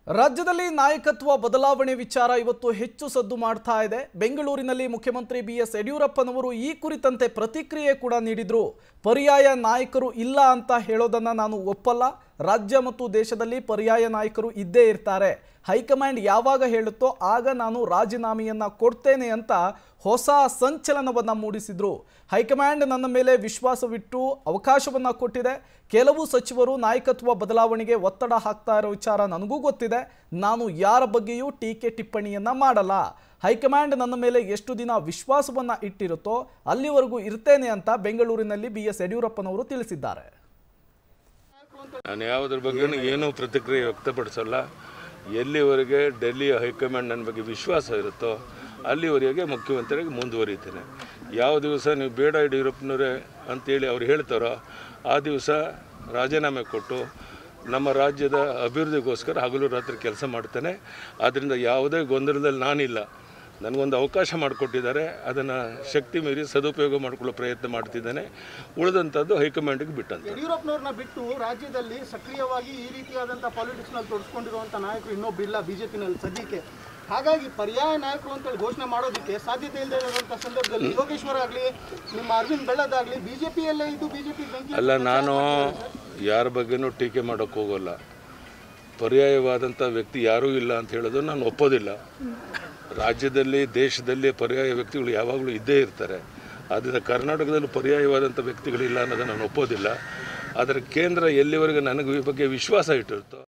ರಾಜ್ಯದಲ್ಲಿ ನಾಯಕತ್ವ ಬದಲಾವಣೆ ವಿಚಾರ ಇವತ್ತು ಹೆಚ್ಚು ಸದ್ದು ಮಾಡ್ತಾ ಇದೆ ಬೆಂಗಳೂರಿನಲ್ಲಿ ಮುಖ್ಯಮಂತ್ರಿ ಬಿ ಎಸ್ ಯಡಿಯೂರಪ್ಪನವರು ಈ ಕುರಿತಂತೆ ಪ್ರತಿಕ್ರಿಯೆ ಕೂಡ ನೀಡಿದ್ರು ಪರ್ಯಾಯ ನಾಯಕರು ಇಲ್ಲ ಅಂತ ಹೇಳೋದನ್ನ ನಾನು ಒಪ್ಪಲ್ಲ ರಾಜ್ಯ ಮತ್ತು ದೇಶದಲ್ಲಿ ಪರ್ಯಾಯ ನಾಯಕರು ಇದ್ದೇ ಇರ್ತಾರೆ ಹೈಕಮಾಂಡ್ ಯಾವಾಗ ಹೇಳುತ್ತೋ ಆಗ ನಾನು ರಾಜೀನಾಮೆಯನ್ನ ಕೊಡ್ತೇನೆ ಅಂತ ಹೊಸ ಸಂಚಲನವನ್ನ ಮೂಡಿಸಿದ್ರು ಹೈಕಮಾಂಡ್ ನನ್ನ ಮೇಲೆ ವಿಶ್ವಾಸವಿಟ್ಟು ಅವಕಾಶವನ್ನ ಕೊಟ್ಟಿದೆ ಕೆಲವು ಸಚಿವರು ನಾಯಕತ್ವ ಬದಲಾವಣೆಗೆ ಒತ್ತಡ ಹಾಕ್ತಾ ಇರೋ ವಿಚಾರ ನನಗೂ ಗೊತ್ತಿದೆ ನಾನು ಯಾರ ಬಗ್ಗೆಯೂ ಟೀಕೆ ಟಿಪ್ಪಣಿಯನ್ನ ಮಾಡಲ್ಲ ಹೈಕಮಾಂಡ್ ನನ್ನ ಮೇಲೆ ಎಷ್ಟು ದಿನ ವಿಶ್ವಾಸವನ್ನ ಇಟ್ಟಿರುತ್ತೋ ಅಲ್ಲಿವರೆಗೂ ಇರ್ತೇನೆ ಅಂತ ಬೆಂಗಳೂರಿನಲ್ಲಿ ಬಿ ಎಸ್ ಯಡಿಯೂರಪ್ಪನವರು ತಿಳಿಸಿದ್ದಾರೆ ನಾನು ಯಾವುದ್ರ ಬಗ್ಗೆನೂ ಏನೂ ಪ್ರತಿಕ್ರಿಯೆ ವ್ಯಕ್ತಪಡಿಸಲ್ಲ ಎಲ್ಲಿವರೆಗೆ ಡೆಲ್ಲಿ ಹೈಕಮಾಂಡ್ ನನ್ನ ಬಗ್ಗೆ ವಿಶ್ವಾಸ ಇರುತ್ತೋ ಅಲ್ಲಿವರೆಗೆ ಮುಖ್ಯಮಂತ್ರಿಯಾಗಿ ಮುಂದುವರಿತೇನೆ ಯಾವ ದಿವಸ ನೀವು ಬೇಡ ಯಡಿಯೂರಪ್ಪನವರೇ ಅಂತೇಳಿ ಅವ್ರು ಹೇಳ್ತಾರೋ ಆ ದಿವಸ ರಾಜೀನಾಮೆ ಕೊಟ್ಟು ನಮ್ಮ ರಾಜ್ಯದ ಅಭಿವೃದ್ಧಿಗೋಸ್ಕರ ಹಗಲು ರಾತ್ರಿ ಕೆಲಸ ಮಾಡ್ತೇನೆ ಆದ್ದರಿಂದ ಯಾವುದೇ ಗೊಂದಲದಲ್ಲಿ ನಾನಿಲ್ಲ ನನಗೊಂದು ಅವಕಾಶ ಮಾಡಿಕೊಟ್ಟಿದ್ದಾರೆ ಅದನ್ನು ಶಕ್ತಿ ಮೀರಿ ಸದುಪಯೋಗ ಮಾಡಿಕೊಳ್ಳೋ ಪ್ರಯತ್ನ ಮಾಡ್ತಿದ್ದೇನೆ ಉಳಿದಂಥದ್ದು ಹೈಕಮಾಂಡ್ಗೆ ಬಿಟ್ಟಂತೆ ಯಡಿಯೂರಪ್ಪನವ್ರನ್ನ ಬಿಟ್ಟು ರಾಜ್ಯದಲ್ಲಿ ಸಕ್ರಿಯವಾಗಿ ಈ ರೀತಿಯಾದಂಥ ಪಾಲಿಟಿಕ್ಸ್ನಲ್ಲಿ ತೊಡಸ್ಕೊಂಡಿರುವಂಥ ನಾಯಕರು ಇನ್ನೊಬ್ಬಿಲ್ಲ ಬಿಜೆಪಿನಲ್ಲಿ ಸದ್ಯಕ್ಕೆ ಹಾಗಾಗಿ ಪರ್ಯಾಯ ನಾಯಕರು ಅಂತೇಳಿ ಘೋಷಣೆ ಮಾಡೋದಕ್ಕೆ ಸಾಧ್ಯತೆ ಇಲ್ಲದೆ ಇರುವಂಥ ಸಂದರ್ಭದಲ್ಲಿ ಯೋಗೇಶ್ವರ ಆಗಲಿ ನಿಮ್ಮ ಅರವಿಂದ್ ಬೆಳ್ಳದಾಗಲಿ ಬಿಜೆಪಿಯಲ್ಲೇ ಇದು ಬಿಜೆಪಿ ಬೆಂಕಿ ಅಲ್ಲ ನಾನು ಯಾರ ಬಗ್ಗೆನೂ ಟೀಕೆ ಮಾಡೋಕ್ಕೆ ಹೋಗೋಲ್ಲ ಪರ್ಯಾಯವಾದಂಥ ವ್ಯಕ್ತಿ ಯಾರೂ ಇಲ್ಲ ಅಂತ ಹೇಳೋದು ನಾನು ಒಪ್ಪೋದಿಲ್ಲ ರಾಜ್ಯದಲ್ಲಿ ದೇಶದಲ್ಲಿ ಪರ್ಯಾಯ ವ್ಯಕ್ತಿಗಳು ಯಾವಾಗಲೂ ಇದ್ದೇ ಇರ್ತಾರೆ ಆದ್ದರಿಂದ ಕರ್ನಾಟಕದಲ್ಲಿ ಪರ್ಯಾಯವಾದಂಥ ವ್ಯಕ್ತಿಗಳಿಲ್ಲ ಅನ್ನೋದನ್ನು ನಾನು ಒಪ್ಪೋದಿಲ್ಲ ಆದರೆ ಕೇಂದ್ರ ಎಲ್ಲಿವರೆಗೆ ನನಗೆ ಈ ಬಗ್ಗೆ ವಿಶ್ವಾಸ ಇಟ್ಟಿರುತ್ತೋ